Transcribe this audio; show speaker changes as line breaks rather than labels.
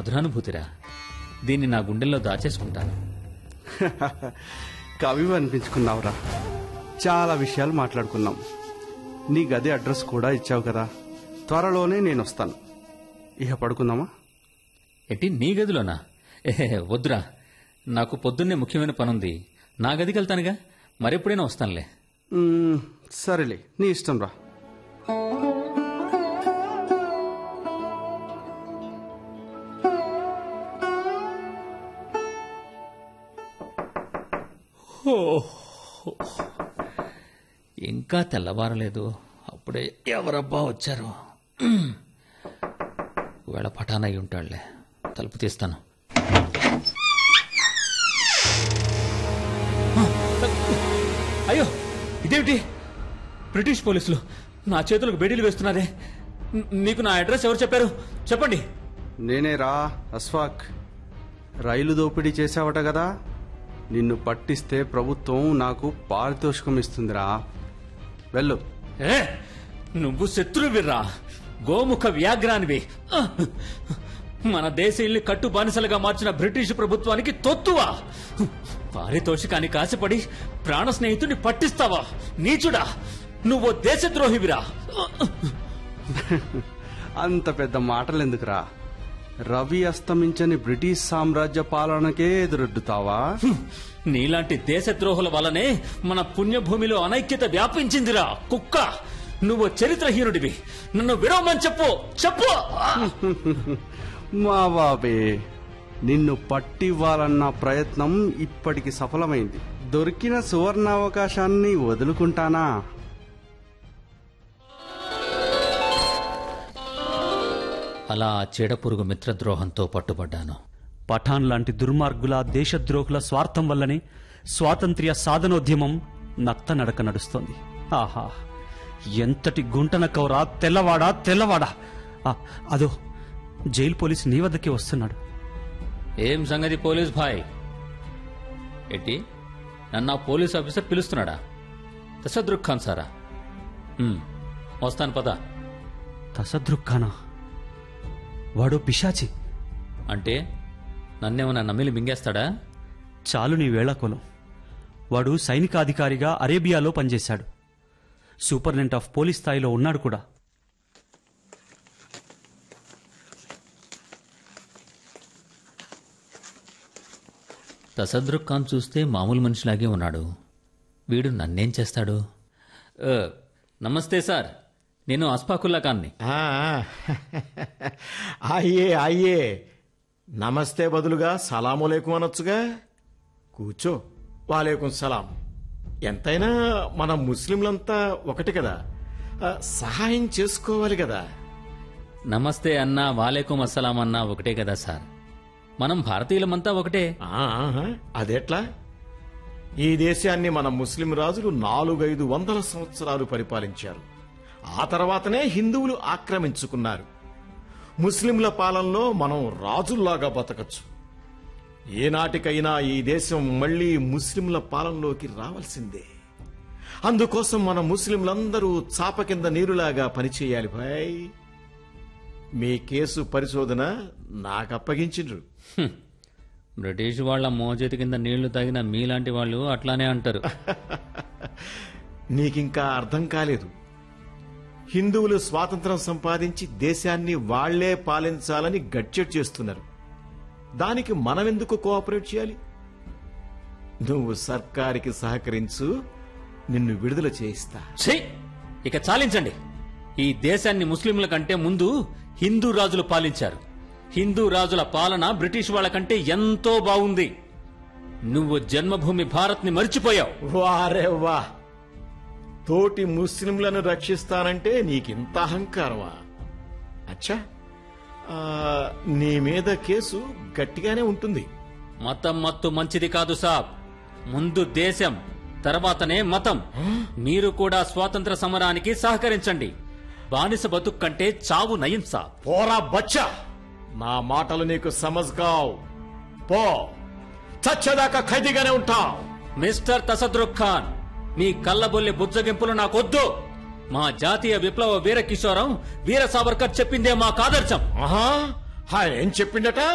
మధురానుభూతిరా దీన్ని నా గుండెల్లో దాచేసుకుంటాను
కవి అనిపించుకున్నావురా చాలా విషయాలు మాట్లాడుకున్నాం నీ గది అడ్రస్ కూడా ఇచ్చావు కదా త్వరలోనే నేను వస్తాను ఇక పడుకుందామా
ఏంటి నీ గదిలోనా ఏహే వద్దురా నాకు పొద్దున్నే ముఖ్యమైన పనుంది నా గదికి వెళ్తానుగా మరెప్పుడైనా వస్తానులే
మ్మ్, సరేలే నీ ఇష్టం రా
ఇంకా తెల్లవారలేదు అప్పుడే ఎవరబ్బా వచ్చారు వేళ పఠానయ్యి ఉంటాడులే తలుపు తీస్తాను అయ్యో ఇదేమిటి బ్రిటిష్ పోలీసులు నా చేతులకు బేడీలు వేస్తున్నారే న- నీకు నా అడ్రస్ ఎవరు చెప్పారు చెప్పండి
నేనే రా అస్వాక్ రైలు దోపిడీ చేసావట కదా నిన్ను పట్టిస్తే ప్రభుత్వం నాకు పారితోషికం ఇస్తుందిరా వెళ్ళు
ఏ నువ్వు శత్రువిర్రా గోముఖ వ్యాఘ్రానివి మన దేశీయుల్ని కట్టు బానిసలుగా మార్చిన బ్రిటిష్ ప్రభుత్వానికి తొత్తువా పారితోషికానికి ఆశపడి ప్రాణ స్నేహితుడిని పట్టిస్తావా నీచుడా నువ్వు దేశద్రోహివిరా
అంత పెద్ద మాటలెందుకురా రవి అస్తమించని బ్రిటిష్ సామ్రాజ్య పాలనకే ఎదురొడ్డుతావా
నీలాంటి దేశద్రోహుల వల్లనే మన పుణ్యభూమిలో అనైక్యత వ్యాపించిందిరా కుక్క నువ్వు చరిత్రహీనుడివి నన్ను విడవమని చెప్పు చెప్పు
మా బాబే నిన్ను పట్టివ్వాలన్న ప్రయత్నం ఇప్పటికి సఫలమైంది దొరికిన సువర్ణావకాశాన్ని వదులుకుంటానా
అలా ఆ చీడపురుగు మిత్రద్రోహంతో పట్టుబడ్డాను
పఠాన్ లాంటి దుర్మార్గుల దేశద్రోహుల స్వార్థం వల్లనే స్వాతంత్ర్య సాధనోద్యమం నత్తనడక నడుస్తోంది ఆహా ఎంతటి గుంటన కౌరా తెల్లవాడా తెల్లవాడా ఆ, అదో జైలు పోలీస్ నీ వద్దకే వస్తున్నాడు
ఏం సంగతి పోలీస్ భాయ్ ఏంటి నన్ను ఆ పోలీస్ ఆఫీసర్ పిలుస్తున్నాడా తసద్రుక్ ఖాన్ సారా ఉమ్, వస్తాను పద
తసదృక్ఖానా వాడో పిశాచి
అంటే నన్నేమన్నా నమ్మిలి మింగేస్తాడా
చాలు నీ వేళాకోలం వాడు సైనికాధికారిగా అరేబియాలో పనిచేశాడు సూపరింటెండెంట్ ఆఫ్ పోలీస్ స్థాయిలో ఉన్నాడు కూడా
తసద్రుక్ ఖాన్ చూస్తే మామూలు మనిషిలాగే ఉన్నాడు వీడు నన్నేం చేస్తాడు ఆ, నమస్తే సార్ నేను అస్ఫాకుల్లా ఖాన్ని
ఆ, అయ్యే అయ్యే నమస్తే బదులుగా సలాములేకుం అనొచ్చుగా కూర్చో వాలేకుం సలాం ఎంతైనా మన ముస్లింలంతా ఒకటి కదా ఆ, సహాయం చేసుకోవాలి కదా
నమస్తే అన్నా వాలేకుం అస్సలాం అన్నా ఒకటే కదా సార్ మనం భారతీయులమంతా ఒకటే
ఆ, ఆహా, అదెట్లా ఈ దేశాన్ని మన ముస్లిం రాజులు నాలుగైదు వందల సంవత్సరాలు పరిపాలించారు ఆ తర్వాతనే హిందువులు ఆక్రమించుకున్నారు ముస్లింల పాలనలో మనం రాజుల్లాగా బతకచ్చు ఏనాటికైనా ఈ దేశం మళ్లీ ముస్లింల పాలనలోకి రావాల్సిందే అందుకోసం మన ముస్లింలందరూ చాప కింద నీరులాగా పనిచేయాలి భాయ్ మీ కేసు పరిశోధన నాకు అప్పగించిండ్రు
హ్మ్. బ్రిటిష్ వాళ్ళ మోచేతి కింద నీళ్లు తాగిన మీలాంటి వాళ్ళు అట్లానే అంటారు
నీకింకా అర్థం కాలేదు హిందువులు స్వాతంత్రం సంపాదించి దేశాన్ని వాళ్లే పాలించాలని గడ్జెట్ చేస్తున్నారు దానికి మనమెందుకు కోఆపరేట్ చేయాలి నువ్వు సర్కారికి సహకరించు నిన్ను విడుదల చేయిస్తా
ఛీ! ఇక చాలించండి ఈ దేశాన్ని ముస్లింల కంటే ముందు హిందూ రాజులు పాలించారు హిందూ రాజుల పాలన బ్రిటిష్ వాళ్ళ కంటే ఎంతో బాగుంది నువ్వు జన్మభూమి భారత్ ని మర్చిపోయావు
వారే వా తోటి ముస్లింలను రక్షిస్తానంటే నీకింత అహంకారమా అచ్చా ఆ, నీ మీద కేసు గట్టిగానే ఉంటుంది
మతం మత్తు మంచిది కాదు సాబ్ ముందు దేశం తర్వాతనే మతం మీరు కూడా స్వాతంత్ర సమరానికి సహకరించండి బానిస బతుకు కంటే చావు నయం సాబ్
పోరా బచ్చా నా మాటలు నీకు సమజ్గావ్ పో చచ్చేదాకా ఖైదీగానే ఉంటావు
మిస్టర్ తసద్రుక్ ఖాన్ మీ కళ్ళబొల్లి బుజ్జగింపులు నాకొద్దు మా జాతీయ విప్లవ వీర కిషోరం వీర సావర్కర్ చెప్పిందే మాకు ఆదర్శం
ఆహా ఆయన ఏం చెప్పిండట